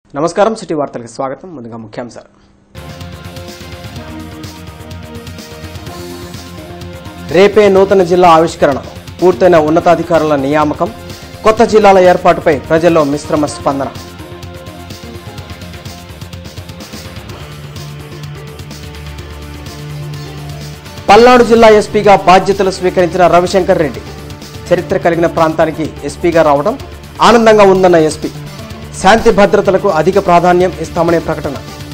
నమస్కారం సిటీ వార్తలకు స్వాగతం ముందుగా ముఖ్యాంశాలు రేపే నూతన జిల్లా ఆవిష్కరణ పూర్తయిన ఉన్నతాధికారుల నియామకం కొత్త జిల్లాల ఏర్పాటుపై ప్రజల్లో మిశ్రమ స్పందన పల్నాడు జిల్లా ఎస్పీగా బాధ్యతలు స్వీకరించిన రవిశంకర్ రెడ్డి చరిత్ర కలిగిన ప్రాంతానికి ఎస్పీగా రావడం ఆనందంగా ఉందన్న ఎస్పీ శాంతి భద్రతలకు అధిక ప్రాధాన్యం ఇస్తామనే ప్రకటన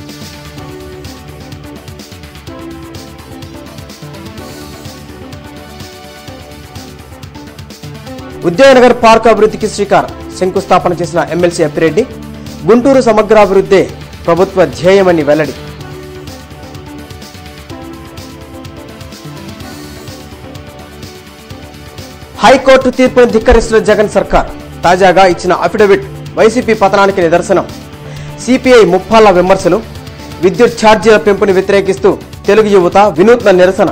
ఉద్యోగనగర్ పార్క్ అభివృద్ధికి శ్రీకారం శంకుస్థాపన చేసిన ఎమ్మెల్సీ అప్పిరెడ్డి గుంటూరు సమగ్రాభివృద్ధే ప్రభుత్వ ధ్యేయమని వెల్లడి హైకోర్టు తీర్పును ధిక్కరిస్తున్న జగన్ సర్కార్ తాజాగా ఇచ్చిన అఫిడవిట్ వైసీపీ పతనానికి నిదర్శనం సిపిఐ ముప్పాళ్ల విమర్శలు విద్యుత్ ఛార్జీల పెంపుని వ్యతిరేకిస్తూ తెలుగు యువత వినూత్న నిరసన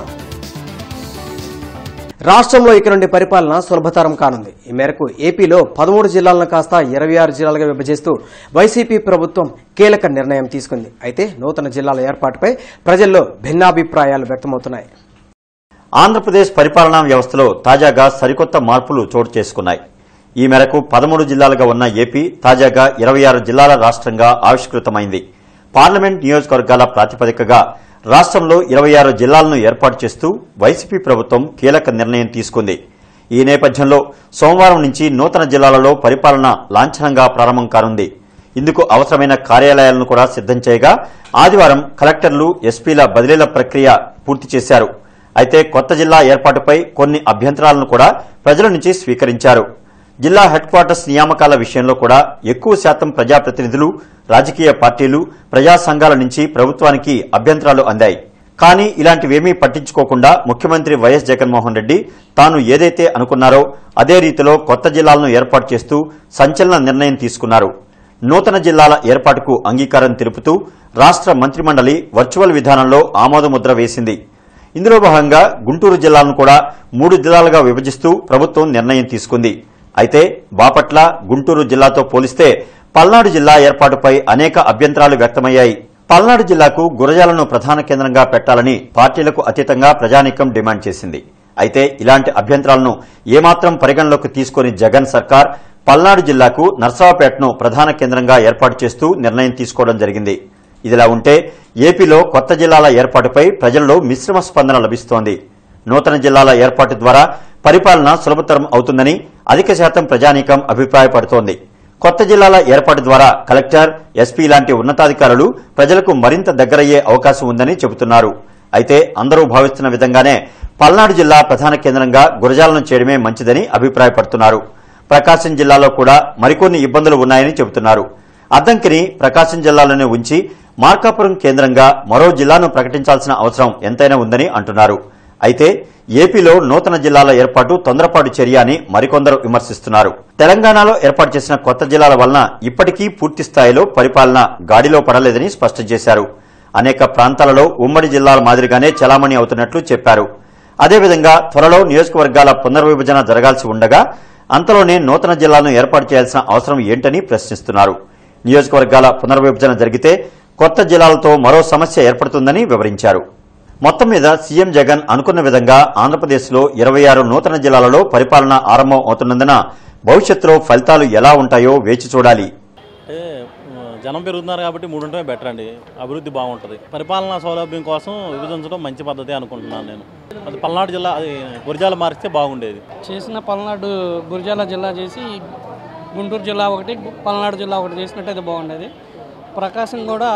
రాష్ట్రంలో ఇక నుండి పరిపాలన సులభతరం కానుంది ఈ మేరకు ఏపీలో పదమూడు జిల్లాలను కాస్త ఇరవై ఆరు జిల్లాలుగా విభజిస్తూ వైసీపీ ప్రభుత్వం కీలక నిర్ణయం తీసుకుంది అయితే నూతన జిల్లాల ఏర్పాటుపై ప్రజల్లో భిన్నాభిప్రాయాలు వ్యక్తమవుతున్నాయి ఆంధ్రప్రదేశ్ పరిపాలనా వ్యవస్థలో తాజాగా సరికొత్త మార్పులు చోటు చేసుకున్నాయి ఈ మేరకు పదమూడు జిల్లాలుగా ఉన్న ఏపీ తాజాగా ఇరవై ఆరు జిల్లాల రాష్ట్రంగా ఆవిష్కృతమైంది పార్లమెంట్ నియోజకవర్గాల ప్రాతిపదికగా రాష్ట్రంలో ఇరవై ఆరు జిల్లాలను ఏర్పాటు చేస్తూ వైసీపీ ప్రభుత్వం కీలక నిర్ణయం తీసుకుంది ఈ నేపథ్యంలో సోమవారం నుంచి నూతన జిల్లాలలో పరిపాలన లాంఛనంగా ప్రారంభం కానుంది ఇందుకు అవసరమైన కార్యాలయాలను కూడా సిద్దం చేయగా ఆదివారం కలెక్టర్లు ఎస్పీల బదిలీల ప్రక్రియ పూర్తి చేశారు అయితే కొత్త జిల్లా ఏర్పాటుపై కొన్ని అభ్యంతరాలను కూడా ప్రజల నుంచి స్వీకరించారు జిల్లా హెడ్ క్వార్టర్స్ నియామకాల విషయంలో కూడా ఎక్కువ శాతం ప్రజాప్రతినిధులు రాజకీయ పార్టీలు ప్రజా సంఘాల నుంచి ప్రభుత్వానికి అభ్యంతరాలు అందాయి కానీ ఇలాంటివేమీ పట్టించుకోకుండా ముఖ్యమంత్రి వైఎస్ జగన్మోహన్ రెడ్డి తాను ఏదైతే అనుకున్నారో అదే రీతిలో కొత్త జిల్లాలను ఏర్పాటు చేస్తూ సంచలన నిర్ణయం తీసుకున్నారు నూతన జిల్లాల ఏర్పాటుకు అంగీకారం తెలుపుతూ రాష్ట్ర మంత్రిమండలి వర్చువల్ విధానంలో ఆమోదముద్ర వేసింది ఇందులో భాగంగా గుంటూరు జిల్లాలను కూడా మూడు జిల్లాలుగా విభజిస్తూ ప్రభుత్వం నిర్ణయం తీసుకుంది అయితే బాపట్ల గుంటూరు జిల్లాతో పోలిస్తే పల్నాడు జిల్లా ఏర్పాటుపై అనేక అభ్యంతరాలు వ్యక్తమయ్యాయి పల్నాడు జిల్లాకు గురజాలను ప్రధాన కేంద్రంగా పెట్టాలని పార్టీలకు అతీతంగా ప్రజానీకం డిమాండ్ చేసింది అయితే ఇలాంటి అభ్యంతరాలను ఏమాత్రం పరిగణలోకి తీసుకుని జగన్ సర్కార్ పల్నాడు జిల్లాకు నర్సరావుపేటను ప్రధాన కేంద్రంగా ఏర్పాటు చేస్తూ నిర్ణయం తీసుకోవడం జరిగింది ఇదిలా ఉంటే ఏపీలో కొత్త జిల్లాల ఏర్పాటుపై ప్రజల్లో మిశ్రమ స్పందన లభిస్తోంది నూతన జిల్లాల ఏర్పాటు ద్వారా పరిపాలన సులభతరం అవుతుందని అధిక శాతం ప్రజానీకం అభిప్రాయపడుతోంది కొత్త జిల్లాల ఏర్పాటు ద్వారా కలెక్టర్ ఎస్పీ లాంటి ఉన్నతాధికారులు ప్రజలకు మరింత దగ్గరయ్యే అవకాశం ఉందని చెబుతున్నారు అయితే అందరూ భావిస్తున్న విధంగానే పల్నాడు జిల్లా ప్రధాన కేంద్రంగా గురజాలను చేయడమే మంచిదని అభిప్రాయపడుతున్నారు ప్రకాశం జిల్లాలో కూడా మరికొన్ని ఇబ్బందులు ఉన్నాయని చెబుతున్నారు అద్దంకిని ప్రకాశం జిల్లాలోనే ఉంచి మార్కాపురం కేంద్రంగా మరో జిల్లాను ప్రకటించాల్సిన అవసరం ఎంతైనా ఉందని అంటున్నారు అయితే ఏపీలో నూతన జిల్లాల ఏర్పాటు తొందరపాటు చర్య అని మరికొందరు విమర్శిస్తున్నారు తెలంగాణలో ఏర్పాటు చేసిన కొత్త జిల్లాల వలన ఇప్పటికీ పూర్తి స్థాయిలో పరిపాలన గాడిలో పడలేదని స్పష్టం చేశారు అనేక ప్రాంతాలలో ఉమ్మడి జిల్లాల మాదిరిగానే చలామణి అవుతున్నట్లు చెప్పారు అదేవిధంగా త్వరలో నియోజకవర్గాల పునర్విభజన జరగాల్సి ఉండగా అంతలోనే నూతన జిల్లాలను ఏర్పాటు చేయాల్సిన అవసరం ఏంటని ప్రశ్నిస్తున్నారు నియోజకవర్గాల పునర్విభజన జరిగితే కొత్త జిల్లాలతో మరో సమస్య ఏర్పడుతుందని వివరించారు మొత్తం మీద సీఎం జగన్ అనుకున్న విధంగా ఆంధ్రప్రదేశ్లో ఇరవై ఆరు నూతన జిల్లాలలో పరిపాలన ఆరంభం అవుతున్నందున భవిష్యత్తులో ఫలితాలు ఎలా ఉంటాయో వేచి చూడాలి అంటే ఉమ్, జనం పెరుగుతున్నారు కాబట్టి మూడు ఉండటమే బెటర్ అండి అభివృద్ధి బాగుంటుంది పరిపాలనా సౌలభ్యం కోసం విభజించడం మంచి పద్ధతి అనుకుంటున్నాను నేను అది పల్నాడు జిల్లా అది గురిజాల మారిస్తే బాగుండేది చేసిన పల్నాడు గురిజాల జిల్లా చేసి గుంటూరు జిల్లా ఒకటి పల్నాడు జిల్లా ఒకటి చేసినట్టయితే బాగుండేది ప్రకాశం కూడా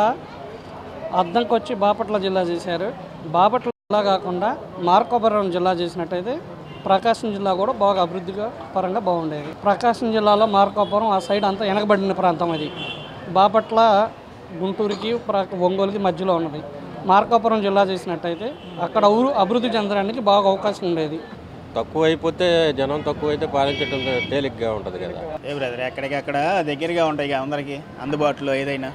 అద్దంకి వచ్చి బాపట్ల జిల్లా చేశారు బాపట్ల జిల్లా కాకుండా మార్కాపురం జిల్లా చేసినట్టయితే ప్రకాశం జిల్లా కూడా బాగా అభివృద్ధిగా పరంగా బాగుండేది ప్రకాశం జిల్లాలో మార్కాపురం ఆ సైడ్ అంతా వెనకబడిన ప్రాంతం అది బాపట్ల గుంటూరుకి ప్ర- ఒంగోలుకి మధ్యలో ఉన్నది మార్కాపురం జిల్లా చేసినట్టయితే అక్కడ ఊరు అభివృద్ధి చెందడానికి బాగా అవకాశం ఉండేది తక్కువ అయిపోతే జనం తక్కువ అయితే పాలించడం తేలిగ్గా ఉంటుంది కదా ఏ బ్రదర్ ఎక్కడికక్కడ దగ్గరగా ఉంటాయి ఇక అందరికీ అందుబాటులో ఏదైనా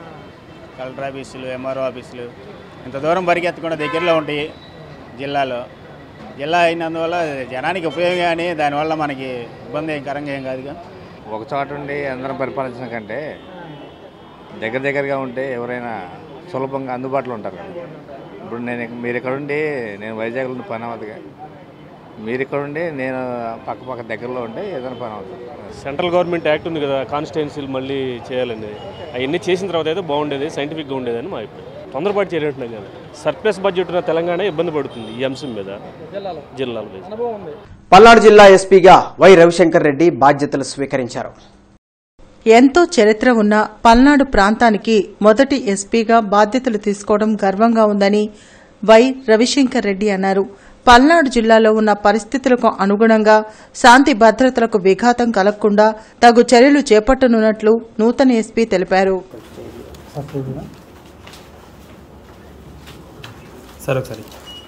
కలెక్టర్ ఆఫీసులు ఎంఆర్ఓ ఆఫీసులు ఇంత దూరం పరిగెత్తకుండా దగ్గరలో ఉంటాయి జిల్లాలో జిల్లా అయినందువల్ల జనానికి ఉపయోగం కానీ దానివల్ల మనకి ఇబ్బంది ఏం కరంగా ఏం కాదుగా ఒక చోట ఉండి అందరం పరిపాలించడం కంటే దగ్గర దగ్గరగా ఉంటే ఎవరైనా సులభంగా అందుబాటులో ఉంటారు కదా ఇప్పుడు నేను ఇక- మీరు ఇక్కడ ఉండి నేను వైజాగ్లో ఉండి పని అవ్వదుగా మీరు ఇక్కడ ఉండి నేను పక్క పక్క దగ్గరలో ఉంటే ఏదైనా పని అవుతుంది సెంట్రల్ గవర్నమెంట్ యాక్ట్ ఉంది కదా కాన్స్టిట్యున్సీలు మళ్ళీ చేయాలండి అవన్నీ చేసిన తర్వాత అయితే బాగుండేది సైంటిఫిక్గా ఉండేదని మా అభిప్రాయం తొందరపాటు చేయనట్టున్నాం కదా సర్ప్లస్ బడ్జెట్ ఉన్న తెలంగాణ ఇబ్బంది పడుతుంది ఈ అంశం మీద జిల్లాలో పల్నాడు జిల్లా ఎస్పీగా వై రవిశంకర్ రెడ్డి బాధ్యతలు స్వీకరించారు ఎంతో చరిత్ర ఉన్న పల్నాడు ప్రాంతానికి మొదటి ఎస్పీగా బాధ్యతలు తీసుకోవడం గర్వంగా ఉందని వై రవిశంకర్ రెడ్డి అన్నారు పల్నాడు జిల్లాలో ఉన్న పరిస్థితులకు అనుగుణంగా శాంతి భద్రతలకు విఘాతం కలగకుండా తగు చర్యలు చేపట్టనున్నట్లు నూతన ఎస్పీ తెలిపారు సరే ఒకసారి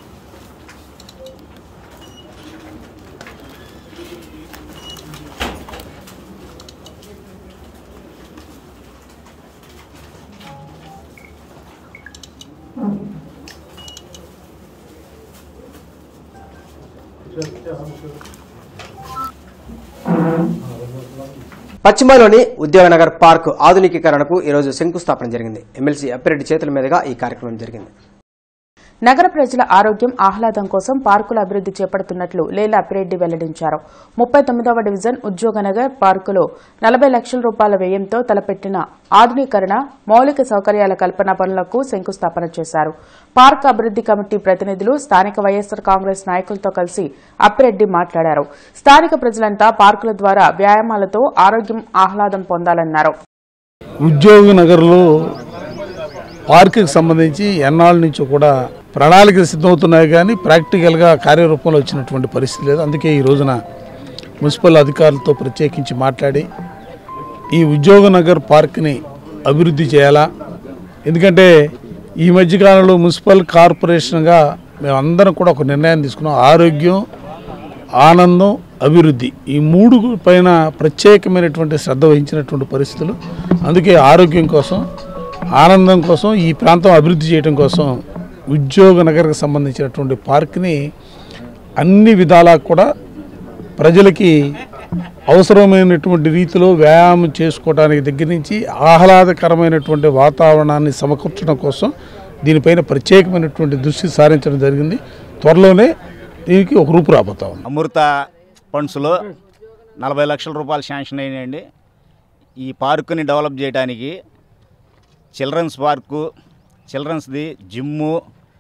పశ్చిమలోని ఉద్యోగనగర్ పార్క్ ఆధునికీకరణకు ఈరోజు శంకుస్థాపన జరిగింది ఎమ్మెల్సీ అప్పిరెడ్డి చేతుల మీదుగా ఈ కార్యక్రమం జరిగింది నగర ప్రజల ఆరోగ్యం ఆహ్లాదం కోసం పార్కుల అభివృద్ది చేపడుతున్నట్లు లేలా అప్పిరెడ్డి వెల్లడించారు ముప్పై తొమ్మిదవ డివిజన్ ఉద్యోగనగర్ పార్కులో నలభై లక్షల రూపాయల వ్యయంతో తలపెట్టిన ఆధునీకరణ మౌలిక సౌకర్యాల కల్పన పనులకు శంకుస్థాపన చేశారు పార్క్ అభివృద్ది కమిటీ ప్రతినిధులు స్థానిక వైఎస్సార్ కాంగ్రెస్ నాయకులతో కలిసి అప్పిరెడ్డి మాట్లాడారు స్థానిక ప్రజలంతా పార్కుల ద్వారా వ్యాయామాలతో ఆరోగ్యం ఆహ్లాదం పొందాలన్నారు ఉద్యోగ నగర్లో పార్కుకి సంబంధించి ఎన్నాళ్ళ నుంచి కూడా ప్రణాళికలు సిద్ధమవుతున్నాయి కానీ ప్రాక్టికల్గా కార్యరూపంలో వచ్చినటువంటి పరిస్థితి లేదు అందుకే ఈ రోజున మున్సిపల్ అధికారులతో ప్రత్యేకించి మాట్లాడి ఈ ఉద్యోగ నగర్ పార్క్ని అభివృద్ధి చేయాలా ఎందుకంటే ఈ మధ్యకాలంలో మున్సిపల్ కార్పొరేషన్గా మేమందరం కూడా ఒక నిర్ణయం తీసుకున్నాం ఆరోగ్యం ఆనందం అభివృద్ధి ఈ మూడు పైన ప్రత్యేకమైనటువంటి శ్రద్ధ వహించినటువంటి పరిస్థితులు అందుకే ఆరోగ్యం కోసం ఆనందం కోసం ఈ ప్రాంతం అభివృద్ధి చేయడం కోసం ఉద్యోగ నగర్కి సంబంధించినటువంటి పార్క్ని అన్ని విధాలా కూడా ప్రజలకి అవసరమైనటువంటి రీతిలో వ్యాయామం చేసుకోవడానికి దగ్గర నుంచి ఆహ్లాదకరమైనటువంటి వాతావరణాన్ని సమకూర్చడం కోసం దీనిపైన ప్రత్యేకమైనటువంటి దృష్టి సారించడం జరిగింది త్వరలోనే దీనికి ఒక రూపు రాబోతా ఉంది అమృత ఫండ్స్లో నలభై లక్షల రూపాయలు శాంక్షన్ అయినాయండి ఈ పార్కుని డెవలప్ చేయడానికి చిల్డ్రన్స్ పార్కు చిల్డ్రన్స్ది జిమ్ము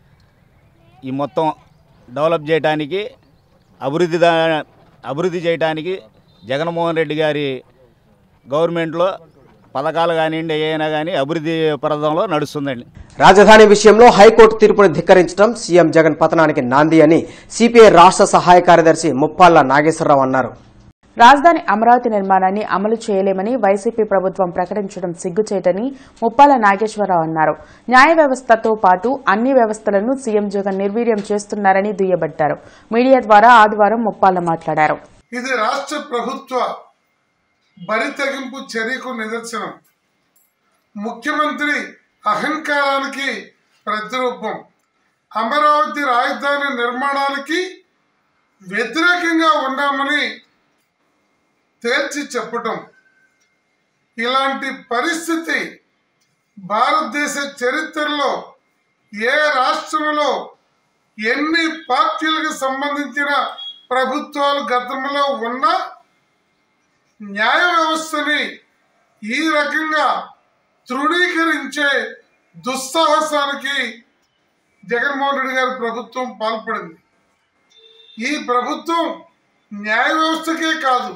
ఈ మొత్తం డెవలప్ చేయడానికి అభివృద్ధి దా- అభివృద్ధి చేయడానికి జగన్మోహన్ రెడ్డి గారి గవర్నమెంట్లో పథకాలు కానివ్వండి ఏమైనా కానీ అభివృద్ధి పథంలో నడుస్తుందండి రాజధాని విషయంలో హైకోర్టు తీర్పును ధిక్కరించడం సీఎం జగన్ పతనానికి నాంది అని సిపిఐ రాష్ట్ర సహాయ కార్యదర్శి ముప్పాళ్ల నాగేశ్వరరావు అన్నారు రాజధాని అమరావతి నిర్మాణాన్ని అమలు చేయలేమని వైసీపీ ప్రభుత్వం ప్రకటించడం సిగ్గుచేటని ముప్పాల నాగేశ్వరరావు అన్నారు న్యాయ వ్యవస్థతో పాటు అన్ని వ్యవస్థలను సీఎం జగన్ నిర్వీర్యం చేస్తున్నారని దుయ్యబట్టారు మీడియా ద్వారా ఆదివారం ముప్పాల మాట్లాడారు ఇది రాష్ట్ర ప్రభుత్వ బరి తెగింపు చర్యకు నిదర్శనం ముఖ్యమంత్రి అహంకారానికి ప్రతిరూపం అమరావతి రాజధాని నిర్మాణానికి వ్యతిరేకంగా ఉన్నామని తేల్చి చెప్పటం ఇలాంటి పరిస్థితి భారతదేశ చరిత్రలో ఏ రాష్ట్రంలో ఎన్ని పార్టీలకు సంబంధించిన ప్రభుత్వాలు గతంలో ఉన్నా న్యాయ వ్యవస్థని ఈ రకంగా తృణీకరించే దుస్సాహసానికి జగన్మోహన్ రెడ్డి గారి ప్రభుత్వం పాల్పడింది ఈ ప్రభుత్వం న్యాయ వ్యవస్థకే కాదు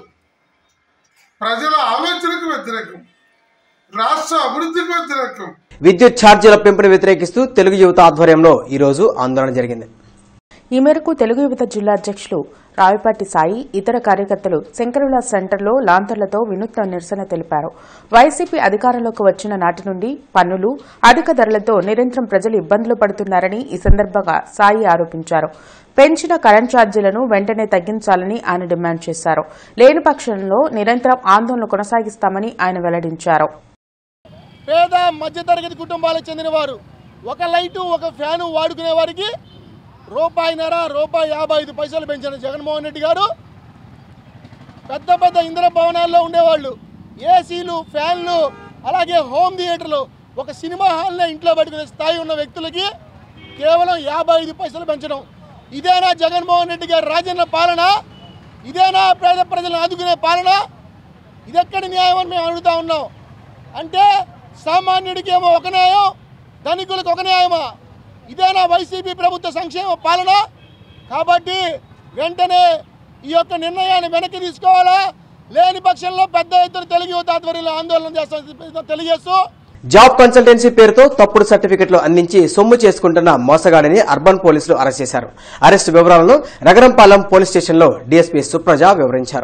ప్రజల ఆలోచనకు వ్యతిరేకం రాష్ట్ర అభివృద్ధికి వ్యతిరేకం విద్యుత్ ఛార్జీల పెంపును వ్యతిరేకిస్తూ తెలుగు యువత ఆధ్వర్యంలో ఈ రోజు ఆందోళన జరిగింది ఈ మేరకు తెలుగు యువత జిల్లా అధ్యక్షులు రావిపాటి సాయి ఇతర కార్యకర్తలు శంకరుల సెంటర్లో లాంతర్లతో వినూత్న నిరసన తెలిపారు వైసీపీ అధికారంలోకి వచ్చిన నాటి నుండి పన్నులు అధిక ధరలతో నిరంతరం ప్రజలు ఇబ్బందులు పడుతున్నారని ఈ సందర్భంగా సాయి ఆరోపించారు పెంచిన కరెంట్ ఛార్జీలను వెంటనే తగ్గించాలని ఆయన డిమాండ్ చేశారు లేని పక్షంలో నిరంతరం ఆందోళన కొనసాగిస్తామని ఆయన వెల్లడించారు పేద మధ్యతరగతి కుటుంబాలకు చెందిన వారు ఒక లైటు ఒక ఫ్యాను వాడుకునే వారికి రూపాయిన్నర రూపాయి యాభై ఐదు పైసలు పెంచిన జగన్మోహన్ రెడ్డి గారు పెద్ద పెద్ద ఇంద్ర భవనాల్లో ఉండేవాళ్ళు ఏసీలు ఫ్యాన్లు అలాగే హోమ్ థియేటర్లు ఒక సినిమా హాల్నే ఇంట్లో పెట్టుకునే స్థాయి ఉన్న వ్యక్తులకి కేవలం యాభై ఐదు పైసలు పెంచడం ఇదేనా జగన్మోహన్ రెడ్డి గారి రాజన్న పాలన ఇదేనా పేద ప్రజలను ఆదుకునే పాలన ఇదెక్కడి న్యాయం అని మేము అడుగుతా ఉన్నాం అంటే సామాన్యుడికి ఏమో ఒక న్యాయం ధనికులకు ఒక న్యాయమా ఇదేనా వైసీపీ ప్రభుత్వ సంక్షేమ పాలన కాబట్టి వెంటనే ఈ యొక్క నిర్ణయాన్ని వెనక్కి తీసుకోవాలా లేని పక్షంలో పెద్ద ఎత్తున తెలుగు యువత ఆధ్వర్యంలో ఆందోళన చేస్తాం తెలియజేస్తూ జాబ్ కన్సల్టెన్సీ పేరుతో తప్పుడు సర్టిఫికెట్లు అందించి సొమ్ము చేసుకుంటున్న మోసగాడిని అర్బన్ పోలీసులు అరెస్ట్ చేశారు అరెస్ట్ వివరాలను నగరంపాలెం పోలీస్ స్టేషన్లో డీఎస్పీ సుప్రజ వివరించారు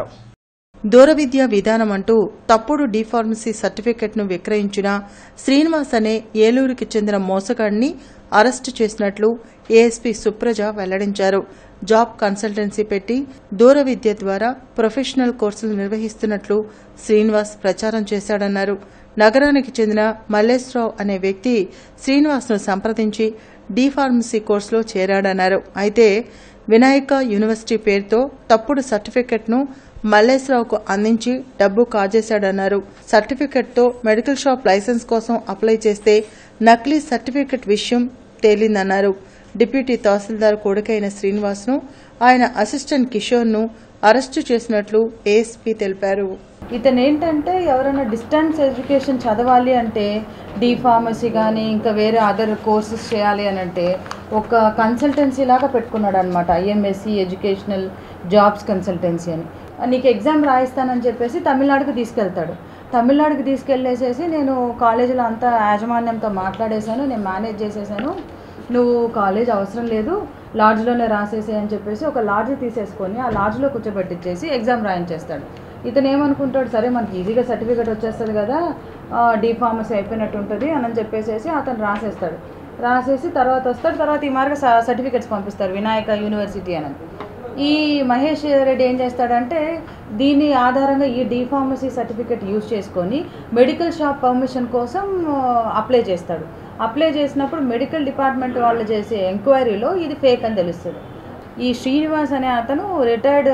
దూర విద్యా విధానం అంటూ తప్పుడు డిఫార్మసీ సర్టిఫికెట్ను విక్రయించిన శ్రీనివాస్ అనే ఏలూరుకి చెందిన మోసగాడిని అరెస్టు చేసినట్లు ఏఎస్పీ సుప్రజ వెల్లడించారు జాబ్ కన్సల్టెన్సీ పెట్టి దూర విద్య ద్వారా ప్రొఫెషనల్ కోర్సులు నిర్వహిస్తున్నట్లు శ్రీనివాస్ ప్రచారం చేశాడన్నారు నగరానికి చెందిన మల్లేశ్వరరావు అనే వ్యక్తి శ్రీనివాస్ను సంప్రదించి డిఫార్మసీ కోర్సులో చేరాడన్నారు అయితే వినాయక యూనివర్సిటీ పేరుతో తప్పుడు సర్టిఫికెట్ను మల్లేశ్వరరావుకు అందించి డబ్బు కాజేశాడన్నారు సర్టిఫికెట్తో మెడికల్ షాప్ లైసెన్స్ కోసం అప్లై చేస్తే నకిలీ సర్టిఫికెట్ విషయం తేలిందన్నారు డిప్యూటీ తహసీల్దార్ కొడుకైన శ్రీనివాస్ను ఆయన అసిస్టెంట్ కిషోర్ను అరెస్టు చేసినట్లు ఏఎస్పీ తెలిపారు ఇతను ఏంటంటే ఎవరైనా డిస్టెన్స్ ఎడ్యుకేషన్ చదవాలి అంటే డి ఫార్మసీ కానీ ఇంకా వేరే అదర్ కోర్సెస్ చేయాలి అని అంటే ఒక కన్సల్టెన్సీ లాగా పెట్టుకున్నాడు అనమాట ఐఎంఎస్సి ఎడ్యుకేషనల్ జాబ్స్ కన్సల్టెన్సీ అని నీకు ఎగ్జామ్ రాయిస్తానని చెప్పేసి తమిళనాడుకు తీసుకెళ్తాడు తమిళనాడుకి తీసుకెళ్ళేసేసి నేను కాలేజీలో అంతా యాజమాన్యంతో మాట్లాడేశాను నేను మేనేజ్ చేసేసాను నువ్వు కాలేజ్ అవసరం లేదు లాడ్జ్లోనే రాసేసే అని చెప్పేసి ఒక లాడ్జ్ తీసేసుకొని ఆ లాడ్జ్లో కూర్చోబెట్టించేసి ఎగ్జామ్ రాయించేస్తాడు ఇతను ఏమనుకుంటాడు సరే మనకి ఈజీగా సర్టిఫికేట్ వచ్చేస్తుంది కదా డి ఫార్మసీ అయిపోయినట్టు ఉంటుంది అని చెప్పేసి అతను రాసేస్తాడు రాసేసి తర్వాత వస్తాడు తర్వాత ఈ మార్గ సర్టిఫికేట్స్ పంపిస్తారు వినాయక యూనివర్సిటీ అని ఈ మహేష్ రెడ్డి ఏం చేస్తాడంటే దీని ఆధారంగా ఈ డి ఫార్మసీ సర్టిఫికేట్ యూజ్ చేసుకొని మెడికల్ షాప్ పర్మిషన్ కోసం అప్లై చేస్తాడు అప్లై చేసినప్పుడు మెడికల్ డిపార్ట్మెంట్ వాళ్ళు చేసే ఎంక్వైరీలో ఇది ఫేక్ అని తెలుస్తుంది ఈ శ్రీనివాస్ అనే అతను రిటైర్డ్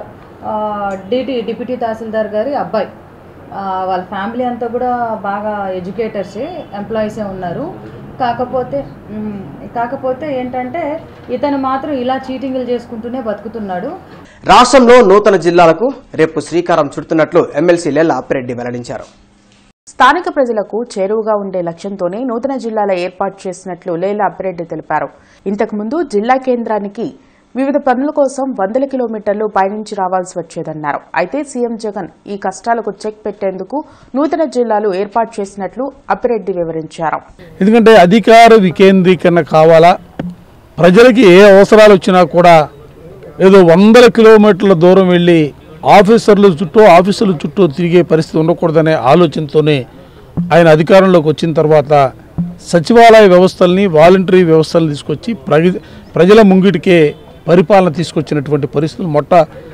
డిటి డిప్యూటీ తహసీల్దార్ గారి అబ్బాయి ఆ, వాళ్ళ ఫ్యామిలీ అంతా కూడా బాగా ఎడ్యుకేటర్సే ఎంప్లాయీసే ఉన్నారు కాకపోతే మ్, కాకపోతే ఏంటంటే ఇతను మాత్రం ఇలా చీటింగ్లు చేసుకుంటూనే బతుకుతున్నాడు రాష్ట్రంలో నూతన జిల్లాలకు రేపు శ్రీకారం చుడుతున్నట్లు ఎమ్మెల్సీ లెల్ల అప్పిరెడ్డి వెల్లడించారు స్థానిక ప్రజలకు చేరువగా ఉండే లక్ష్యంతోనే నూతన జిల్లాల ఏర్పాటు చేసినట్లు లేలా అప్పిరెడ్డి తెలిపారు ఇంతకుముందు జిల్లా కేంద్రానికి వివిధ పనుల కోసం వందల కిలోమీటర్లు పయనించి రావాల్సి వచ్చేదన్నారు అయితే సీఎం జగన్ ఈ కష్టాలకు చెక్ పెట్టేందుకు నూతన జిల్లాలు ఏర్పాటు చేసినట్లు అప్పిరెడ్డి వివరించారు ఎందుకంటే అధికార వికేంద్రీకరణ కావాలా ప్రజలకి ఏ అవసరాలు వచ్చినా కూడా ఏదో వందల కిలోమీటర్ల దూరం వెళ్ళి ఆఫీసర్ల చుట్టూ ఆఫీసుల చుట్టూ తిరిగే పరిస్థితి ఉండకూడదనే ఆలోచనతోనే ఆయన అధికారంలోకి వచ్చిన తర్వాత సచివాలయ వ్యవస్థల్ని వాలంటరీ వ్యవస్థలను తీసుకొచ్చి ప్రజ ప్రజల ముంగిటికే పరిపాలన తీసుకొచ్చినటువంటి పరిస్థితులు మొట్ట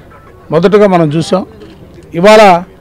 మొదటగా మనం చూసాం ఇవాళ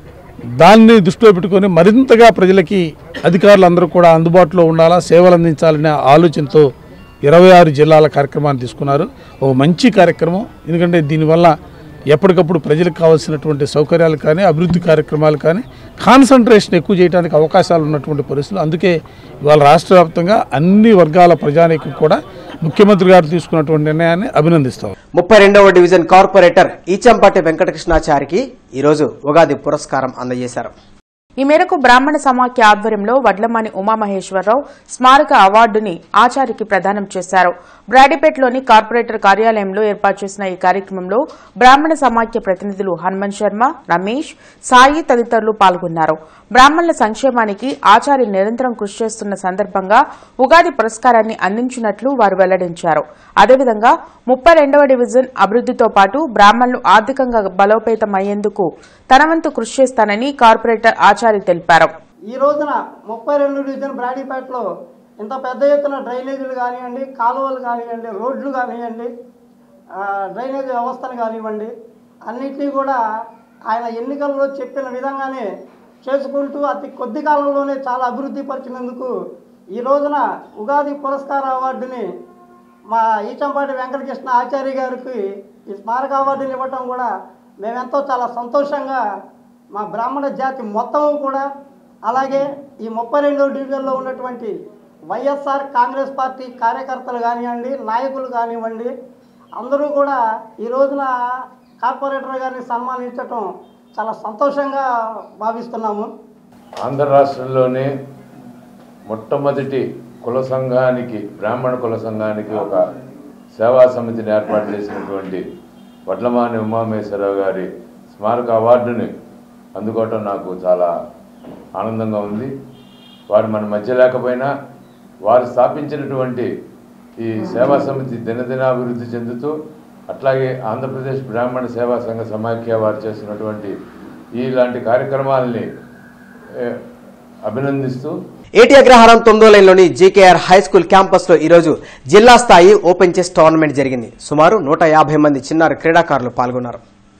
దాన్ని దృష్టిలో పెట్టుకొని మరింతగా ప్రజలకి అధికారులందరూ కూడా అందుబాటులో ఉండాలా సేవలు అందించాలనే ఆలోచనతో ఇరవై ఆరు జిల్లాల కార్యక్రమాన్ని తీసుకున్నారు ఒక మంచి కార్యక్రమం ఎందుకంటే దీనివల్ల ఎప్పటికప్పుడు ప్రజలకు కావాల్సినటువంటి సౌకర్యాలు కానీ అభివృద్ధి కార్యక్రమాలు కానీ కాన్సన్ట్రేషన్ ఎక్కువ చేయడానికి అవకాశాలు ఉన్నటువంటి పరిస్థితులు అందుకే ఇవాళ రాష్ట్ర వ్యాప్తంగా అన్ని వర్గాల ప్రజానీకం కూడా ముఖ్యమంత్రి గారు తీసుకున్నటువంటి నిర్ణయాన్ని అభినందిస్తాం ముప్పై రెండవ డివిజన్ కార్పొరేటర్ ఈచంపాటి వెంకటకృష్ణాచారికి ఈరోజు ఉగాది పురస్కారం అందజేశారు ఈ మేరకు బ్రాహ్మణ సమాఖ్య ఆధ్వర్యంలో వడ్లమాని ఉమామహేశ్వరరావు స్మారక అవార్డుని ఆచార్యకి ప్రదానం చేశారు బ్రాడీపేటలోని కార్పొరేటర్ కార్యాలయంలో ఏర్పాటు చేసిన ఈ కార్యక్రమంలో బ్రాహ్మణ సమాఖ్య ప్రతినిధులు హనుమంత్ శర్మ రమేష్ సాయి తదితరులు పాల్గొన్నారు బ్రాహ్మణుల సంక్షేమానికి ఆచార్య నిరంతరం కృషి చేస్తున్న సందర్భంగా ఉగాది పురస్కారాన్ని అందించినట్లు వారు వెల్లడించారు అదేవిధంగా ముప్పై రెండవ డివిజన్ అభివృద్దితో పాటు బ్రాహ్మణులు ఆర్థికంగా బలోపేతం అయ్యేందుకు తన వంతు కృషి చేస్తానని కార్పొరేటర్ ఆచార్య తెలిపారు ఈ రోజున ముప్పై రెండు డివిజన్ బ్రాడీపేటలో ఇంత పెద్ద ఎత్తున డ్రైనేజీలు కానివ్వండి కాలువలు కానివ్వండి రోడ్లు కానివ్వండి ఆ, డ్రైనేజ్ వ్యవస్థను కానివ్వండి అన్నిటినీ కూడా ఆయన ఎన్నికల్లో చెప్పిన విధంగానే చేసుకుంటూ అతి కొద్ది కాలంలోనే చాలా అభివృద్ధి పరిచినందుకు ఈ రోజున ఉగాది పురస్కార అవార్డుని మా ఈచంపాటి వెంకటకృష్ణ ఆచార్య గారికి ఈ స్మారక అవార్డుని ఇవ్వటం కూడా మేమెంతో చాలా సంతోషంగా మా బ్రాహ్మణ జాతి మొత్తం కూడా అలాగే ఈ ముప్పై రెండో డివిజన్లో ఉన్నటువంటి వైఎస్ఆర్ కాంగ్రెస్ పార్టీ కార్యకర్తలు కానివ్వండి నాయకులు కానివ్వండి అందరూ కూడా ఈ రోజున కార్పొరేటర్ గారిని సన్మానించటం చాలా సంతోషంగా భావిస్తున్నాము ఆంధ్ర రాష్ట్రంలోనే మొట్టమొదటి కుల సంఘానికి బ్రాహ్మణ కుల సంఘానికి ఒక సేవా సమితిని ఏర్పాటు చేసినటువంటి వడ్లమాని ఉమామేశ్వరరావు గారి స్మారక అవార్డుని అందుకోవటం నాకు చాలా ఆనందంగా ఉంది వారు మన మధ్య లేకపోయినా వారు స్థాపించినటువంటి ఈ సేవా సమితి దినదినాభివృద్ధి చెందుతూ అట్లాగే ఆంధ్రప్రదేశ్ బ్రాహ్మణ సేవా సంఘ సమాఖ్య వారు చేస్తున్నటువంటి ఇలాంటి కార్యక్రమాలని ఏ, అభినందిస్తూ ఏటీ అగ్రహారం తొమ్మిదో లైన్లోని జీకేఆర్ హై స్కూల్ క్యాంపస్ లో ఈరోజు జిల్లా స్థాయి ఓపెన్ చెస్ టోర్నమెంట్ జరిగింది సుమారు నూట యాభై మంది చిన్నారి క్రీడాకారులు పాల్గొన్నారు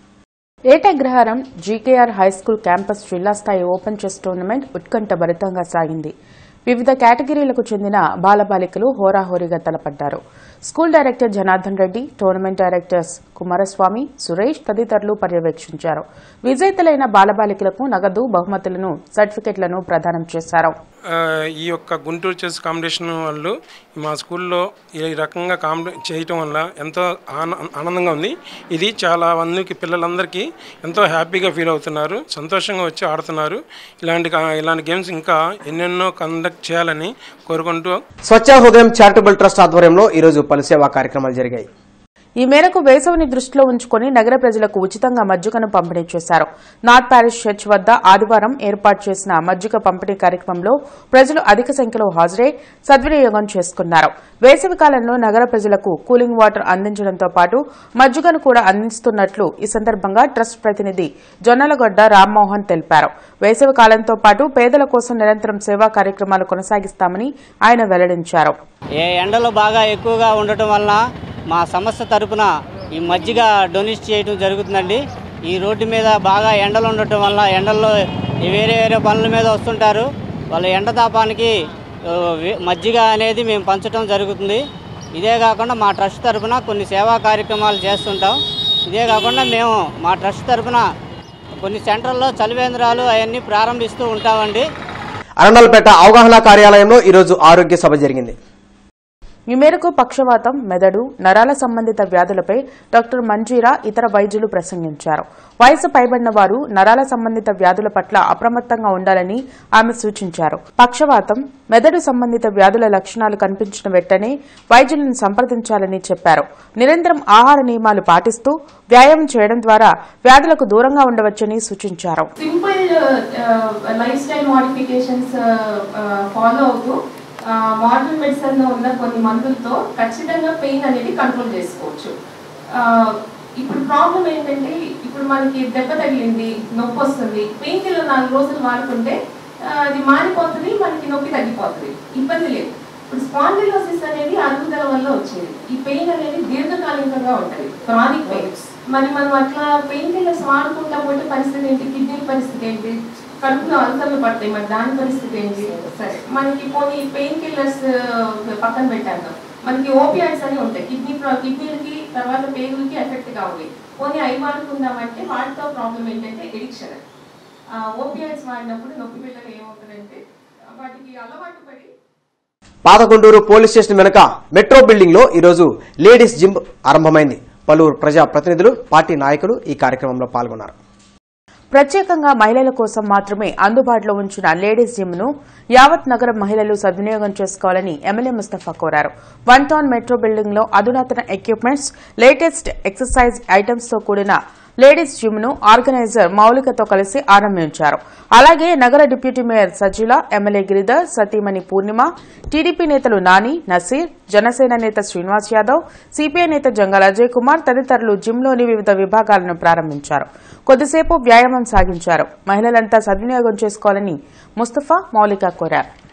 ఏటగ్రహారం జీకేఆర్ హైస్కూల్ క్యాంపస్ జిల్లా స్థాయి ఓపెన్ చెస్ టోర్నమెంట్ ఉత్కంఠభరితంగా సాగింది వివిధ కేటగిరీలకు చెందిన బాలబాలికలు హోరాహోరీగా తలపడ్డారు school director Janardhan Reddy tournament directors Kumaraswamy Suresh తదితరులు పర్యవేక్షించారు విజేతలైన బాలబాలికలకు నగదు బహుమతులను సర్టిఫికెట్లను ప్రదానం చేశారు ఆ, ఈ యొక్క గుంటూరు చెస్ కాంపిటీషన్ వాళ్ళు మా స్కూల్లో ఈ రకంగా కాంపి చేయటం వల్ల ఎంతో ఆన- ఆనందంగా ఉంది ఇది చాలా మందికి పిల్లలందరికీ ఎంతో హ్యాపీగా ఫీల్ అవుతున్నారు సంతోషంగా వచ్చి ఆడుతున్నారు ఇలాంటి కా- ఇలాంటి గేమ్స్ ఇంకా ఎన్నెన్నో కండక్ట్ చేయాలని కోరుకుంటూ స్వచ్ఛ హృదయం చారిటబుల్ ట్రస్ట్ ఆధ్వర్యంలో ఈరోజు పలు సేవా కార్యక్రమాలు జరిగాయి ఈ మేరకు వేసవిని దృష్టిలో ఉంచుకుని నగర ప్రజలకు ఉచితంగా మజ్జిగను పంపిణీ చేశారు నార్త్ ప్యారిస్ చర్చ్ వద్ద ఆదివారం ఏర్పాటు చేసిన మజ్జిగ పంపిణీ కార్యక్రమంలో ప్రజలు అధిక సంఖ్యలో హాజరై సద్వినియోగం చేసుకున్నారు వేసవి కాలంలో నగర ప్రజలకు కూలింగ్ వాటర్ అందించడంతో పాటు మజ్జిగను కూడా అందిస్తున్నట్లు ఈ సందర్భంగా ట్రస్ట్ ప్రతినిధి జొన్నలగొడ్డ రామ్మోహన్ తెలిపారు వేసవి కాలంతో పాటు పేదల కోసం నిరంతరం సేవా కార్యక్రమాలు కొనసాగిస్తామని ఆయన వెల్లడించారు ఏ ఎండలు బాగా ఎక్కువగా ఉండటం వలన మా సంస్థ తరపున ఈ మజ్జిగ డొనేట్ చేయడం జరుగుతుందండి ఈ రోడ్డు మీద బాగా ఎండలు ఉండటం వల్ల ఎండల్లో ఈ వేరే వేరే పనుల మీద వస్తుంటారు వాళ్ళ ఎండ తాపానికి ఆ, వే- మజ్జిగ అనేది మేము పంచడం జరుగుతుంది ఇదే కాకుండా మా ట్రస్ట్ తరపున కొన్ని సేవా కార్యక్రమాలు చేస్తుంటాం ఇదే కాకుండా మేము మా ట్రస్ట్ తరపున కొన్ని సెంటర్లో చలివేంద్రాలు అవన్నీ ప్రారంభిస్తూ ఉంటామండి అరండల్పేట అవగాహన కార్యాలయంలో ఈరోజు ఆరోగ్య సభ జరిగింది ఈ మేరకు పక్షవాతం మెదడు నరాల సంబంధిత వ్యాధులపై డాక్టర్ మంజీరా ఇతర వైద్యులు ప్రసంగించారు వయసు పైబడిన వారు నరాల సంబంధిత వ్యాధుల పట్ల అప్రమత్తంగా ఉండాలని ఆమె సూచించారు పక్షవాతం మెదడు సంబంధిత వ్యాధుల లక్షణాలు కనిపించిన వెంటనే వైద్యులను సంప్రదించాలని చెప్పారు నిరంతరం ఆహార నియమాలు పాటిస్తూ వ్యాయామం చేయడం ద్వారా వ్యాధులకు దూరంగా ఉండవచ్చని సూచించారు simple life style modifications follow అవుతూ మోడర్న్ మెడిసిన్లో ఉన్న కొన్ని మందులతో ఖచ్చితంగా పెయిన్ అనేది కంట్రోల్ చేసుకోవచ్చు ఆ, ఇప్పుడు ప్రాబ్లం ఏంటంటే ఇప్పుడు మనకి దెబ్బ తగిలింది నొప్పి వస్తుంది పెయిన్ కిల్లర్ నాలుగు రోజులు వాడుకుంటే ఆ, అది మారిపోతుంది మనకి నొప్పి తగ్గిపోతుంది ఇబ్బంది లేదు ఇప్పుడు స్పాండిలోసిస్ అనేది అరుగుదల వల్ల వచ్చేది ఈ పెయిన్ అనేది దీర్ఘకాలికంగా ఉంటుంది క్రానిక్ పెయిన్ మరి మనం అట్లా పెయిన్ కిల్లర్స్ వాడుకుంటా పోతే పరిస్థితి ఏంటి కిడ్నీ పరిస్థితి ఏంటి కడుపులో అల్సర్లు పడతాయి మరి దాని పరిస్థితి ఏంటి సరే మనకి పోనీ పెయిన్ కిల్లర్స్ పక్కన పెట్టాను మనకి ఓపియాయిడ్స్ అని ఉంటాయి కిడ్నీ కిడ్నీలకి తర్వాత పేగులకి ఎఫెక్ట్ కావాలి పోనీ అవి వాడుకుందామంటే వాటితో ప్రాబ్లం ఏంటంటే ఎడిక్షన్ ఓపియాయిడ్స్ వాడినప్పుడు నొప్పి పిల్లలు ఏమవుతుందంటే వాటికి అలవాటు పడి పాతగుంటూరు పోలీస్ స్టేషన్ వెనుక మెట్రో బిల్డింగ్ లో ఈరోజు లేడీస్ జిమ్ ఆరంభమైంది పలువురు ప్రజా ప్రతినిధులు పార్టీ నాయకులు ఈ కార్యక్రమంలో పాల్గొన్నారు ప్రత్యేకంగా మహిళల కోసం మాత్రమే అందుబాటులో ఉంచిన లేడీస్ జిమ్ ను యావత్ నగరం మహిళలు సద్వినియోగం చేసుకోవాలని ఎమ్మెల్యే ముస్తఫా కోరారు వన్ టౌన్ మెట్రో బిల్డింగ్ లో అధునాతన ఎక్విప్మెంట్స్ లేటెస్ట్ ఎక్సర్సైజ్ ఐటమ్స్ తో కూడిన లేడీస్ జిమ్ ను ఆర్గనైజర్ మౌలికతో కలిసి ఆరంభించారు అలాగే నగర deputy mayor Sajjula MLA Giridhar సతీమణి పూర్ణిమ టీడీపీ నేతలు నాని నసీర్ జనసేన నేత శ్రీనివాస్ యాదవ్ సిపిఐ నేత జంగల్ అజయ్ కుమార్ తదితరులు జిమ్లోని వివిధ విభాగాలను ప్రారంభించారు కొద్దిసేపు వ్యాయామం సాగించారు మహిళలంతా సద్వినియోగం చేసుకోవాలని ముస్తఫా మౌలిక కోరారు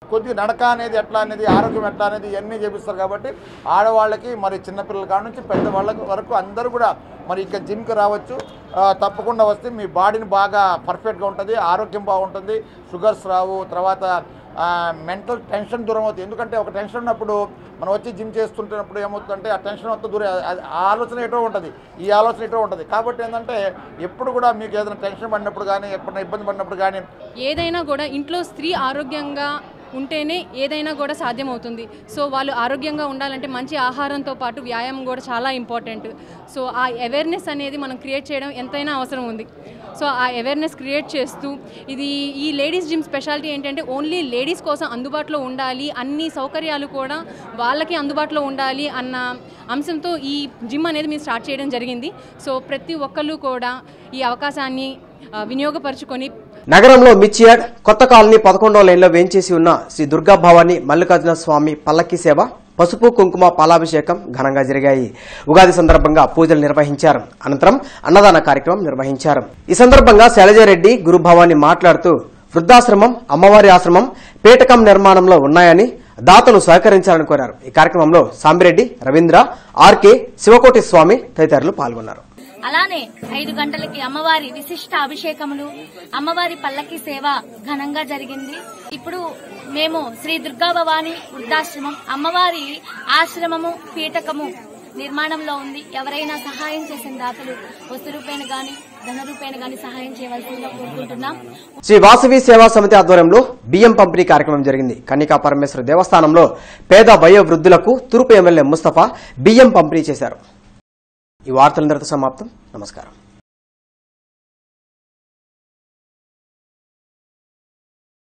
కొద్దిగా నడక అనేది ఎట్లా అనేది ఆరోగ్యం ఎట్లా అనేది ఇవన్నీ చేపిస్తారు కాబట్టి ఆడవాళ్ళకి మరి చిన్నపిల్లల కాడ నుంచి పెద్దవాళ్ళకి వరకు అందరూ కూడా మరి ఇక్కడ జిమ్కి రావచ్చు ఆ, తప్పకుండా వస్తే మీ బాడీని బాగా పర్ఫెక్ట్గా ఉంటుంది ఆరోగ్యం బాగుంటుంది షుగర్స్ రావు తర్వాత మెంటల్ టెన్షన్ దూరం అవుతుంది ఎందుకంటే ఒక టెన్షన్ ఉన్నప్పుడు మనం వచ్చి జిమ్ చేస్తుంటున్నప్పుడు ఏమవుతుందంటే ఆ టెన్షన్ అంతా దూరం అది- ఆ ఆలోచన ఎటో ఉంటుంది ఈ ఆలోచన ఎటో ఉంటుంది కాబట్టి ఏంటంటే ఎప్పుడు కూడా మీకు ఏదైనా టెన్షన్ పడినప్పుడు కానీ ఎప్పుడైనా ఇబ్బంది పడినప్పుడు కానీ ఏదైనా కూడా ఇంట్లో స్త్రీ ఆరోగ్యంగా ఉంటేనే ఏదైనా కూడా సాధ్యమవుతుంది సో వాళ్ళు ఆరోగ్యంగా ఉండాలంటే మంచి ఆహారంతో పాటు వ్యాయామం కూడా చాలా ఇంపార్టెంట్ సో ఆ అవేర్నెస్ అనేది మనం క్రియేట్ చేయడం ఎంతైనా అవసరం ఉంది సో ఆ అవేర్నెస్ క్రియేట్ చేస్తూ ఇది ఈ లేడీస్ జిమ్ స్పెషాలిటీ ఏంటంటే ఓన్లీ లేడీస్ కోసం అందుబాటులో ఉండాలి అన్ని సౌకర్యాలు కూడా వాళ్ళకి అందుబాటులో ఉండాలి అన్న అంశంతో ఈ జిమ్ అనేది మేము స్టార్ట్ చేయడం జరిగింది సో ప్రతి ఒక్కళ్ళు కూడా ఈ అవకాశాన్ని ఆ, వినియోగపరుచుకొని నగరంలో మిర్చియాడ్ కొత్త కాలనీ పదకొండవ లైన్లో వేంచేసి ఉన్న శ్రీ దుర్గా భవాని మల్లికార్జున స్వామి పల్లకి సేవ పసుపు కుంకుమ పాలాభిషేకం ఘనంగా జరిగాయి ఉగాది సందర్భంగా పూజలు నిర్వహించారు అనంతరం అన్నదాన కార్యక్రమం నిర్వహించారు ఈ సందర్భంగా శైలజారెడ్డి గురుభవాని మాట్లాడుతూ వృద్ధాశ్రమం అమ్మవారి ఆశ్రమం పీఠకం నిర్మాణంలో ఉన్నాయని దాతలు సహకరించాలని కోరారు ఈ కార్యక్రమంలో సాంబిరెడ్డి రవీంద్ర ఆర్కే శివకోటి స్వామి తదితరులు పాల్గొన్నారు అలానే ఐదు గంటలకి అమ్మవారి విశిష్ట అభిషేకములు అమ్మవారి పల్లకి సేవ ఘనంగా జరిగింది ఇప్పుడు మేము శ్రీ దుర్గా భవాని వృద్ధాశ్రమం అమ్మవారి ఆశ్రమము పీఠకము నిర్మాణంలో ఉంది ఎవరైనా సహాయం చేసిన దాతలు వస్తు రూపేణ గాని ధన రూపేణ గాని సహాయం చేయవలసిందిగా కోరుకుంటున్నాం శ్రీ వాసవి సేవా సమితి ఆధ్వర్యంలో బియ్యం పంపిణీ కార్యక్రమం జరిగింది కన్నికా పరమేశ్వర దేవస్థానంలో పేద వయో వృద్ధులకు తూర్పు ఎమ్మెల్యే ముస్తఫా బియ్యం పంపిణీ చేశారు ఈ వార్తలందరితో సమాప్తం నమస్కారం